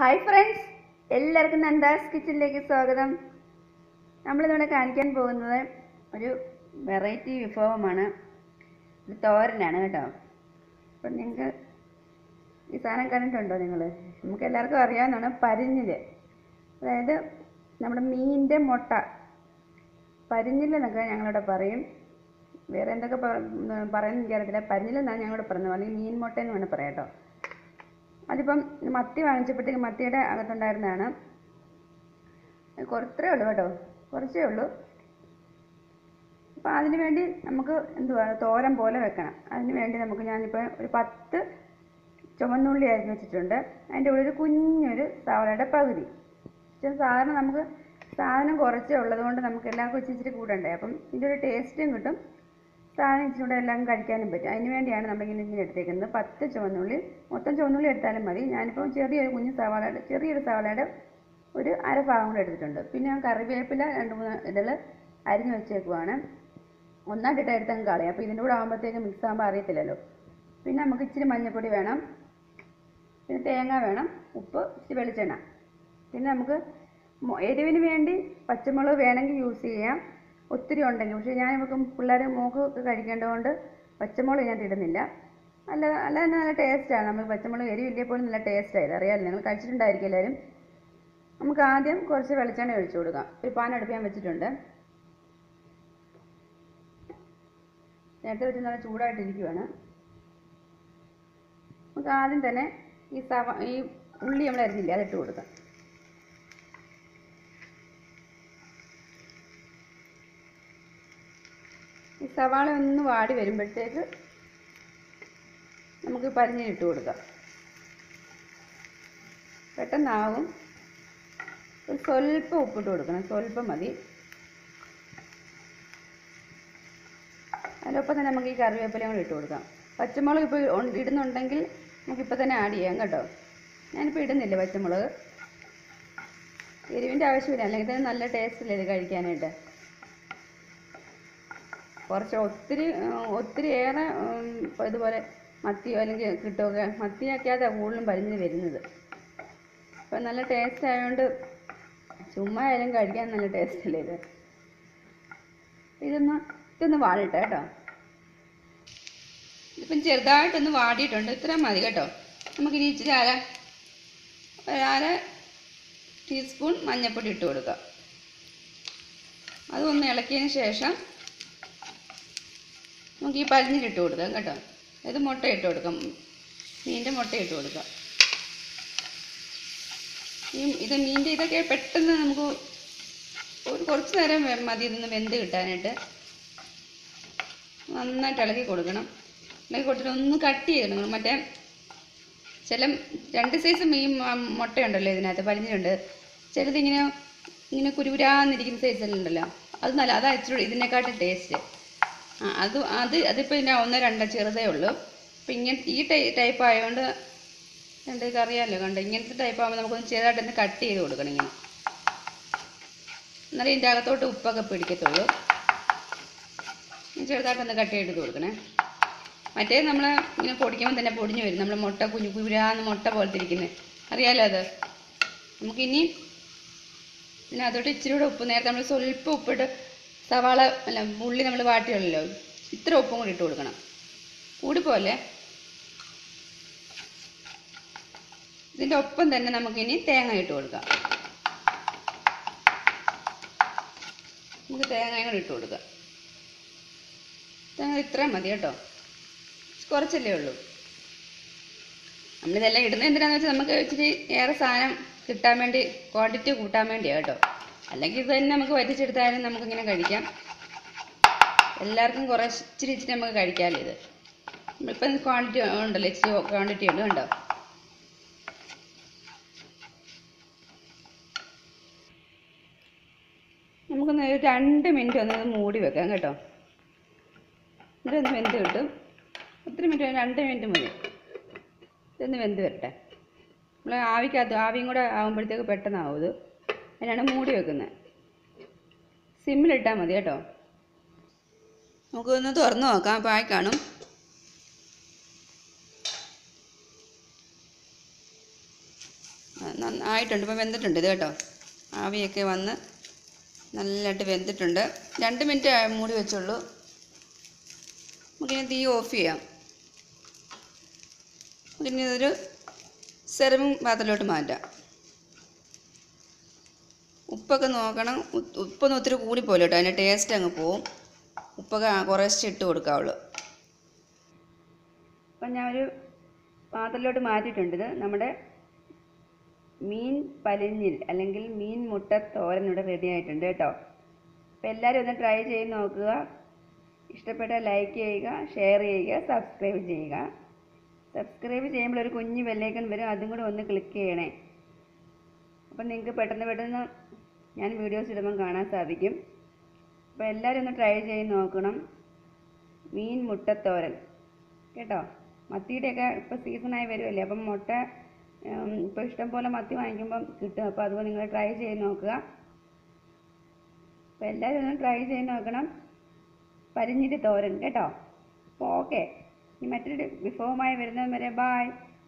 hi friends എല്ലാവർക്കും നന്ദാസ് കിച്ചണിലേക്ക് സ്വാഗതം നമ്മളിന്നിവിടെ കാണിക്കാൻ പോകുന്നത് ഒരു വെറൈറ്റി വിഭവമാണ് ഇത് തോരനാണ് കേട്ടോ അപ്പം നിങ്ങൾക്ക് ഈ സാധനം കണ്ടിട്ടുണ്ടോ നിങ്ങൾ നമുക്ക് എല്ലാവർക്കും അറിയാവുന്നതാണ് പരിഞ്ഞില് അതായത് നമ്മുടെ മീനിൻ്റെ മുട്ട പരിഞ്ഞിലെന്നൊക്കെ ഞങ്ങളിവിടെ പറയും വേറെ എന്തൊക്കെ പറയുന്നത് എനിക്കറിയത്തില്ല പരിഞ്ഞിലെന്നാണ് ഞങ്ങളിവിടെ പറയുന്നത് അല്ലെങ്കിൽ മീൻ മുട്ട എന്ന് വേണം പറയാം കേട്ടോ അതിപ്പം മത്തി വാങ്ങിച്ചപ്പോഴത്തേക്ക് മത്തിയുടെ അകത്തുണ്ടായിരുന്നതാണ് കുറച്ചേ ഉള്ളൂ കേട്ടോ കുറച്ചേ ഉള്ളൂ അപ്പോൾ അതിന് വേണ്ടി നമുക്ക് എന്തുവാ തോരൻ പോലെ വെക്കണം അതിന് വേണ്ടി നമുക്ക് ഞാനിപ്പോൾ ഒരു പത്ത് ചുവന്നുള്ളി അരിഞ്ഞ് വെച്ചിട്ടുണ്ട് അതിൻ്റെ ഉള്ളിൽ ഒരു കുഞ്ഞൊരു സവാളയുടെ പകുതി പക്ഷേ സാധാരണ നമുക്ക് സാധനം കുറച്ചേ ഉള്ളത് കൊണ്ട് നമുക്ക് എല്ലാവർക്കും ഇച്ചിരി ഇച്ചിരി കൂടണ്ടേ അപ്പം ഇതിൻ്റെ ഒരു ടേസ്റ്റും കിട്ടും സാധനം ഇച്ചിരി കൂടെ എല്ലാം കഴിക്കാനും പറ്റും അതിന് വേണ്ടിയാണ് നമ്മളിങ്ങനെ ഇങ്ങനെ എടുത്തേക്കുന്നത് പത്ത് ചുവന്നുള്ളി മൊത്തം ചുവന്നുള്ളി എടുത്താലും മതി ഞാനിപ്പോൾ ചെറിയൊരു കുഞ്ഞു സവാളയുടെ ചെറിയൊരു സവാളയുടെ ഒരു അര ഭാഗം കൂടെ എടുത്തിട്ടുണ്ട് പിന്നെ ഞാൻ കറിവേപ്പില രണ്ട് മൂന്ന് ഇതിൽ അരിഞ്ഞ് വെച്ചേക്കുവാണ് ഒന്നായിട്ടിട്ട് എടുത്തങ്ങ് കളയാം അപ്പോൾ ഇതിൻ്റെ കൂടെ ആകുമ്പോഴത്തേക്ക് മിക്സ് ആകുമ്പോൾ അറിയത്തില്ലല്ലോ പിന്നെ നമുക്ക് ഇച്ചിരി മഞ്ഞൾപ്പൊടി വേണം പിന്നെ തേങ്ങ വേണം ഉപ്പ് ഇച്ചിരി വെളിച്ചെണ്ണ പിന്നെ നമുക്ക് മൊ- എരിവിന് വേണ്ടി പച്ചമുളക് വേണമെങ്കിൽ യൂസ് ചെയ്യാം ഒത്തിരി ഉണ്ടെങ്കിൽ പക്ഷേ ഞാൻ നമുക്ക് പിള്ളേർ മോക്ക് ഒക്കെ കഴിക്കേണ്ടതുകൊണ്ട് പച്ചമുളക് ഞാൻ ഇടുന്നില്ല അല്ല അല്ലാതെ നല്ല ടേസ്റ്റാണ് നമുക്ക് പച്ചമുളക് എരിവില്ലേ പോലും നല്ല ടേസ്റ്റാണ് ഇത് അറിയാമല്ലോ നിങ്ങൾ കഴിച്ചിട്ടുണ്ടായിരിക്കും എല്ലാവരും നമുക്ക് ആദ്യം കുറച്ച് വെളിച്ചെണ്ണ ഒഴിച്ചു കൊടുക്കാം ഒരു പാൻ അടുപ്പിക്കാൻ വെച്ചിട്ടുണ്ട് നേരത്തെ വെച്ച് നല്ല ചൂടായിട്ടിരിക്കുവാണ് നമുക്ക് ആദ്യം തന്നെ ഈ സവ ഈ ഉള്ളി നമ്മൾ അരിഞ്ഞില്ലേ അതിട്ട് കൊടുക്കാം ഈ സവാള ഒന്ന് വാടി വരുമ്പോഴത്തേക്ക് നമുക്ക് പരിഞ്ഞിട്ട് കൊടുക്കാം പെട്ടെന്നാവും ഒരു സ്വല്പം ഉപ്പിട്ട് കൊടുക്കണം സ്വല്പം മതി അതിലൊപ്പം തന്നെ നമുക്ക് ഈ കറിവേപ്പിലയും കൂടി ഇട്ട് കൊടുക്കാം പച്ചമുളക് ഇപ്പോൾ ഉൺ- ഇടുന്നുണ്ടെങ്കിൽ നമുക്കിപ്പോൾ തന്നെ ആഡ് ചെയ്യാം കേട്ടോ ഞാനിപ്പോൾ ഇടുന്നില്ല പച്ചമുളക് എരിവിൻ്റെ ആവശ്യമില്ല അല്ലെങ്കിൽ തന്നെ നല്ല ടേസ്റ്റില്ലേ ഇത് കഴിക്കാനായിട്ട് കുറച്ച് ഒത്തിരി ഉം, ഒത്തിരി ഏറെ ഉം, ഇപ്പൊ ഇതുപോലെ മത്തിയോ അല്ലെങ്കിൽ കിട്ടുമൊക്കെ മത്തിയൊക്കെയാതെ കൂടുതലും പരിഞ്ഞ് വരുന്നത് അപ്പം നല്ല ടേസ്റ്റ് ആയതുകൊണ്ട് ചുമ്മാ ആയാലും കഴിക്കാൻ നല്ല ടേസ്റ്റ് അല്ലേ ഇത് ഇതൊന്ന് ഇതൊന്ന് വാടിട്ടെ കേട്ടോ ഇപ്പം ചെറുതായിട്ടൊന്ന് വാടിയിട്ടുണ്ട് ഇത്ര മതി കേട്ടോ നമുക്കിനി ഇച്ചിരി അര ഒരു അര ടീസ്പൂൺ മഞ്ഞൾപ്പൊടി ഇട്ട് കൊടുക്കാം അതൊന്ന് ഇളക്കിയതിന് ശേഷം നമുക്ക് ഈ പരിഞ്ഞിലിട്ട് കൊടുക്കാം കേട്ടോ ഇത് മുട്ട ഇട്ട് കൊടുക്കാം മീനിൻ്റെ മുട്ട ഇട്ട് കൊടുക്കാം ഈ ഇത് മീനിൻ്റെ ഇതൊക്കെ പെട്ടെന്ന് നമുക്ക് ഒരു കുറച്ച് നേരം വെ- മതി ഇതൊന്ന് വെന്ത് കിട്ടാനായിട്ട് നന്നായിട്ട് ഇളക്കി കൊടുക്കണം ഇളക്കി കൊടുത്തിട്ട് ഒന്ന് കട്ട് ചെയ്തിടണം മറ്റേ ചില രണ്ട് സൈസ് മീൻ മ- മുട്ടയുണ്ടല്ലോ ഇതിനകത്ത് പരിഞ്ഞിട്ടുണ്ട് ചിലതിങ്ങനെ ഇങ്ങനെ കുരുകുരാന്നിരിക്കുന്ന സൈസിലുണ്ടല്ലോ അത് നല്ല അതാ ഇച്ചിരി ഇതിനെക്കാട്ടും ടേസ്റ്റ് ആ അത് അത് അതിപ്പോൾ പിന്നെ ഒന്നോ രണ്ടോ ചെറുതേ ഉള്ളൂ അപ്പം ഇങ്ങനെ ഈ ടൈ ടൈപ്പ് ആയതുകൊണ്ട് രണ്ട് ഇത് അറിയാമല്ലോ കണ്ടോ ഇങ്ങനത്തെ ടൈപ്പ് ആകുമ്പോൾ നമുക്കൊന്ന് ചെറുതായിട്ടൊന്ന് കട്ട് ചെയ്ത് കൊടുക്കണം ഇങ്ങനെ എന്നാലേ ഇതിൻ്റെ അകത്തോട്ട് ഉപ്പൊക്കെ പിടിക്കത്തുള്ളൂ ഇനി ചെറുതായിട്ടൊന്ന് കട്ട് ചെയ്ത് കൊടുക്കണേ മറ്റേ നമ്മൾ ഇങ്ങനെ പൊടിക്കുമ്പോൾ തന്നെ പൊടിഞ്ഞു വരും നമ്മൾ മുട്ട കുഞ്ഞു കുരാന്ന് മുട്ട പോലത്തെ ഇരിക്കുന്നത് അറിയാലോ അത് നമുക്കിനി ഇതിനകത്തോട്ട് ഇച്ചിരി കൂടെ ഉപ്പ് നേരത്തെ നമ്മൾ സ്വല്പം ഉപ്പിട്ട് സവാള അല്ല ഉള്ളി നമ്മൾ വാട്ടിയുള്ളല്ലോ ഇത്ര ഉപ്പും കൂടി ഇട്ട് കൊടുക്കണം കൂടിപ്പോലെ ഇതിൻ്റെ ഒപ്പം തന്നെ നമുക്കിനി തേങ്ങ ഇട്ട് കൊടുക്കാം നമുക്ക് തേങ്ങയും കൂടി ഇട്ട് കൊടുക്കാം തേങ്ങ ഇത്രയും മതി കേട്ടോ കുറച്ചല്ലേ ഉള്ളൂ നമ്മളിതെല്ലാം ഇടുന്നത് എന്തിനാന്ന് വെച്ചാൽ നമുക്ക് ഇച്ചിരി ഏറെ സാധനം കിട്ടാൻ വേണ്ടി ക്വാണ്ടിറ്റി കൂട്ടാൻ വേണ്ടിയാണ് കേട്ടോ അല്ലെങ്കിൽ ഇത് തന്നെ നമുക്ക് വറ്റിച്ചെടുത്താലും നമുക്കിങ്ങനെ കഴിക്കാം എല്ലാവർക്കും കുറേ ഇച്ചിരി ഇച്ചിരി നമുക്ക് കഴിക്കാമല്ലോ ഇത് ഇപ്പം ക്വാണ്ടിറ്റി ഉണ്ടല്ലോ ഇച്ചിരി ക്വാണ്ടിറ്റി ഉണ്ട് കണ്ടോ നമുക്കൊന്ന് ഒരു രണ്ട് മിനിറ്റ് ഒന്ന് ഇത് മൂടി വെക്കാം കേട്ടോ എന്നിട്ടൊന്ന് വെന്ത് കിട്ടും ഒത്തിരി മിനിറ്റ് വേണ്ട, രണ്ട് മിനിറ്റ് മതി ഇതൊന്ന് വെന്ത് വരട്ടെ നമ്മൾ ആവിക്കകത്ത് ആവിയും കൂടെ ആകുമ്പോഴത്തേക്ക് പെട്ടെന്നാവും ഇത് അതിനാണ് മൂടി വെക്കുന്നത് സിമ്മിലിട്ടാൽ മതി കേട്ടോ നമുക്കൊന്ന് തുറന്ന് നോക്കാം അപ്പോൾ ആയി കാണും നന്ന- ആയിട്ടുണ്ട് ഇപ്പം വെന്തിട്ടുണ്ട് ഇത് കേട്ടോ ആവിയൊക്കെ വന്ന് നല്ലതായിട്ട് വെന്തിട്ടുണ്ട് രണ്ട് മിനിറ്റ് മൂടി വെച്ചുള്ളൂ നമുക്കിനി തീ ഓഫ് ചെയ്യാം നമുക്കിനി ഇതൊരു സെർവിങ് പാത്രത്തിലോട്ട് മാറ്റാം ഉപ്പൊക്കെ നോക്കണം ഉ- ഉപ്പൊന്നും ഒത്തിരി കൂടിപ്പോയില്ല കേട്ടോ അതിൻ്റെ ടേസ്റ്റ് അങ്ങ് പോവും ഉപ്പൊക്കെ ആ- കുറേശ്ശെ ഇട്ട് കൊടുക്കാവുള്ളൂ അപ്പം ഞാൻ ഒരു പാത്രത്തിലോട്ട് മാറ്റിയിട്ടുണ്ട് ഇത് നമ്മുടെ മീൻ പലിഞ്ഞിൽ അല്ലെങ്കിൽ മീൻ മുട്ട തോരൻ ഇവിടെ റെഡി ആയിട്ടുണ്ട് കേട്ടോ അപ്പം എല്ലാവരും ഒന്ന് ട്രൈ ചെയ്ത് നോക്കുക ഇഷ്ടപ്പെട്ടാൽ ലൈക്ക് ചെയ്യുക ഷെയർ ചെയ്യുക സബ്സ്ക്രൈബ് ചെയ്യുക സബ്സ്ക്രൈബ് ചെയ്യുമ്പോൾ ഒരു കുഞ്ഞ് ബെല്ലൈക്കൺ വരും അതും കൂടെ ഒന്ന് ക്ലിക്ക് ചെയ്യണേ അപ്പം നിങ്ങൾക്ക് പെട്ടെന്ന് പെട്ടെന്ന് ഞാൻ വീഡിയോസ് ഇടുമ്പം കാണാൻ സാധിക്കും അപ്പോൾ എല്ലാവരും ഒന്ന് ട്രൈ ചെയ്ത് നോക്കണം മീൻ മുട്ടത്തോരൻ കേട്ടോ മത്തിയുടെയൊക്കെ ഇപ്പോൾ സീസണായി വരുമല്ലേ അപ്പം മുട്ട ഇപ്പോൾ ഇഷ്ടം പോലെ മത്തി വാങ്ങിക്കുമ്പം കിട്ടും അപ്പോൾ അതുകൊണ്ട് നിങ്ങൾ ട്രൈ ചെയ്ത് നോക്കുക അപ്പോൾ എല്ലാവരും ഒന്ന് ട്രൈ ചെയ്ത് നോക്കണം പരിഞ്ഞിട്ട് തോരൻ കേട്ടോ അപ്പോൾ ഓക്കെ ഇനി മറ്റൊരു വിഭവമായി വരുന്നവരെ ബായ്